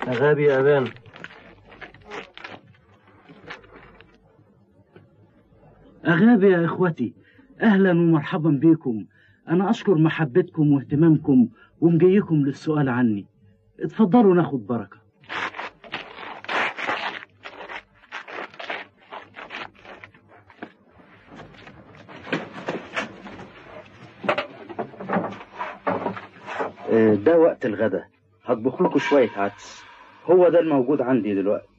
غابي يا أبان أغابي يا إخوتي أهلا ومرحبا بكم أنا أشكر محبتكم واهتمامكم ومجيكم للسؤال عني اتفضلوا ناخد بركة آه، ده وقت الغدا هطبخ لكم شوية عدس هو ده الموجود عندي دلوقتي